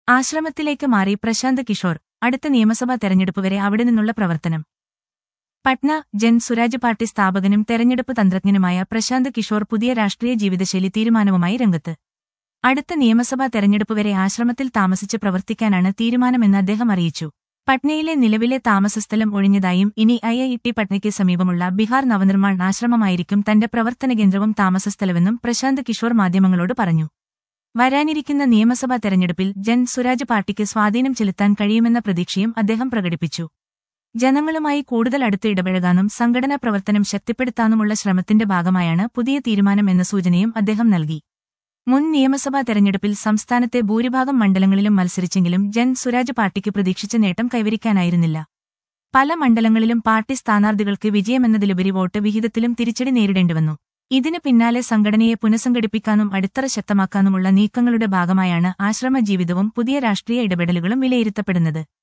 ആശ്രമത്തിലേക്ക് മാറി പ്രശാന്ത് കിഷോർ അടുത്ത നിയമസഭാ തെരഞ്ഞെടുപ്പ് വരെ അവിടെ നിന്നുള്ള പ്രവർത്തനം പട്ന ജൻ സുരാജ് പാർട്ടി സ്ഥാപകനും തെരഞ്ഞെടുപ്പ് തന്ത്രജ്ഞനുമായ പ്രശാന്ത് കിഷോർ പുതിയ രാഷ്ട്രീയ ജീവിതശൈലി തീരുമാനവുമായി രംഗത്ത് അടുത്ത നിയമസഭാ തെരഞ്ഞെടുപ്പ് വരെ ആശ്രമത്തിൽ താമസിച്ച് പ്രവർത്തിക്കാനാണ് തീരുമാനമെന്ന് അദ്ദേഹം അറിയിച്ചു പട്നയിലെ നിലവിലെ താമസസ്ഥലം ഒഴിഞ്ഞതായും ഇനി ഐ ഐ ടി പട്നയ്ക്ക് സമീപമുള്ള ബിഹാർ നവനിർമ്മാൺ ആശ്രമമായിരിക്കും തന്റെ പ്രവർത്തന കേന്ദ്രവും താമസസ്ഥലമെന്നും പ്രശാന്ത് കിഷോർ മാധ്യമങ്ങളോട് പറഞ്ഞു വരാനിരിക്കുന്ന നിയമസഭാ തെരഞ്ഞെടുപ്പിൽ ജൻ സുരാജ് പാർട്ടിക്ക് സ്വാധീനം ചെലുത്താൻ കഴിയുമെന്ന പ്രതീക്ഷയും അദ്ദേഹം പ്രകടിപ്പിച്ചു ജനങ്ങളുമായി കൂടുതൽ അടുത്ത് ഇടപഴകാനും സംഘടനാ പ്രവർത്തനം ശക്തിപ്പെടുത്താനുമുള്ള ശ്രമത്തിന്റെ ഭാഗമായാണ് പുതിയ തീരുമാനം എന്ന സൂചനയും അദ്ദേഹം നൽകി മുൻ നിയമസഭാ തെരഞ്ഞെടുപ്പിൽ സംസ്ഥാനത്തെ ഭൂരിഭാഗം മണ്ഡലങ്ങളിലും മത്സരിച്ചെങ്കിലും ജൻ സുരാജ് പാർട്ടിക്ക് പ്രതീക്ഷിച്ച നേട്ടം കൈവരിക്കാനായിരുന്നില്ല പല മണ്ഡലങ്ങളിലും പാർട്ടി സ്ഥാനാർത്ഥികൾക്ക് വിജയമെന്നതിലുപരി വോട്ട് വിഹിതത്തിലും തിരിച്ചടി നേരിടേണ്ടിവന്നു ഇതിന് പിന്നാലെ സംഘടനയെ പുനഃസംഘടിപ്പിക്കാനും അടിത്തറ ശക്തമാക്കാനുമുള്ള നീക്കങ്ങളുടെ ഭാഗമായാണ് ആശ്രമ ജീവിതവും പുതിയ രാഷ്ട്രീയ ഇടപെടലുകളും വിലയിരുത്തപ്പെടുന്നത്